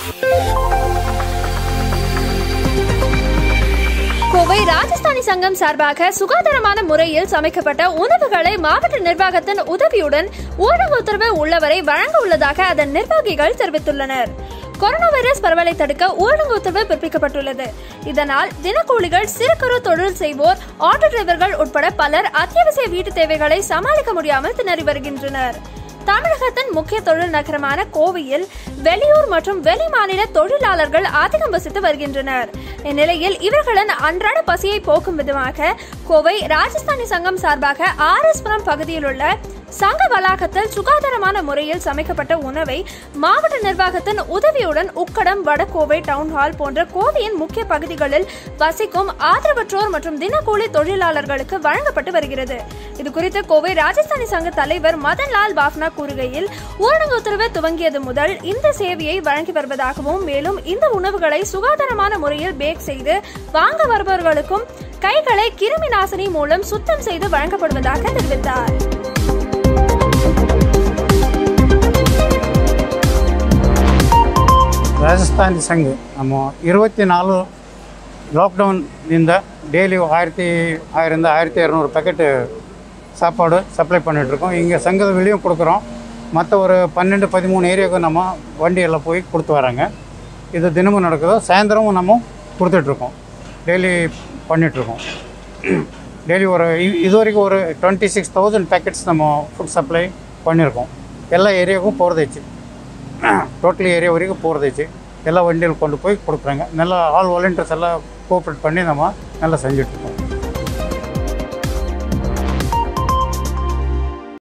கோவை ராஜஸ்தானி சங்கம் சார்பாக சுகாதாரமான முறையில் சமைக்கப்பட்ட உணவுகளை மாவட்ட நிர்வாகத்தின் உதவியுடன் ஊரடங்கு உத்தரவு உள்ளவரை வழங்க உள்ளதாக அதன் நிர்வாகிகள் தெரிவித்துள்ளனர் கொரோனா வைரஸ் பரவலை தடுக்க ஊரடங்கு உத்தரவு பிறப்பிக்கப்பட்டுள்ளது இதனால் தினக்கூலிகள் சிறு குறு தொழில் செய்வோர் ஆட்டோ டிரைவர்கள் உட்பட பலர் அத்தியாவசிய வீட்டு தேவைகளை சமாளிக்க முடியாமல் திணறி வருகின்றனர் தமிழகத்தின் முக்கிய தொழில் நகரமான கோவையில் வெளியூர் மற்றும் வெளி மாநில தொழிலாளர்கள் அதிகம் வசித்து வருகின்றனர் இந்நிலையில் இவர்களின் அன்றாட பசியை போக்கும் விதமாக கோவை ராஜஸ்தானி சங்கம் சார்பாக ஆர்எஸ்புரம் பகுதியில் உள்ள சங்க வளாகத்தில் சுகாதாரமான முறையில் சமைக்கப்பட்ட உணவை மாவட்ட நிர்வாகத்தின் உதவியுடன் உக்கடம் வடகோவை டவுன் ஹால் போன்ற கோவையின் முக்கிய பகுதிகளில் வசிக்கும் ஆதரவற்றோர் மற்றும் தினக்கூலி தொழிலாளர்களுக்கு வழங்கப்பட்டு வருகிறது இது குறித்து கோவை ராஜஸ்தானி சங்க தலைவர் மதன்லால் பாஃப்னா கூறுகையில் ஊரடங்கு உத்தரவு துவங்கியது முதல் இந்த சேவையை வழங்கி வருவதாகவும் மேலும் இந்த உணவுகளை சுகாதாரமான முறையில் பேக் செய்து வாங்க வருபவர்களுக்கும் கைகளை கிருமி நாசினி மூலம் சுத்தம் செய்து வழங்கப்படுவதாக தெரிவித்தார் ರಾಜಸ್ಥಾನಿ ಸಂಘ ನಮ್ಮ இருபத்தி நாலு லாக்டவுன்லேருந்து டெய்லி ஆயிரத்தி ஆயிரம் ஆயிரத்தி இரநூறு பேக்கெட்டு சாப்பாடு சப்ளை பண்ணிகிட்ருக்கோம் இங்கே சங்கத்து வெளியும் கொடுக்குறோம் மற்ற ஒரு பன்னெண்டு பதிமூணு ஏரியாவுக்கு நம்ம வண்டியெல்லாம் போய் கொடுத்து வராங்க இது தினமும் நடக்குது சாயந்தரமும் நம்ம கொடுத்துட்ருக்கோம் டெய்லி பண்ணிகிட்ருக்கோம் டெய்லி ஒரு இ- இது வரைக்கும் ஒரு டுவெண்ட்டி சிக்ஸ் தௌசண்ட் பேக்கெட்ஸ் நம்ம ஃபுட் சப்ளை பண்ணியிருக்கோம் எல்லா ஏரியாவுக்கும் போகிறதாச்சு டோட்டல் ஏரியா வரைக்கும் போகிறதாச்சு எல்லா வண்டியில் கொண்டு போய் கொடுக்குறாங்க நல்லா ஆல் வாலண்டியர்ஸ் எல்லாம் கோஆப்ரேட் பண்ணி நம்ம நல்லா செஞ்சுட்ருக்கோம்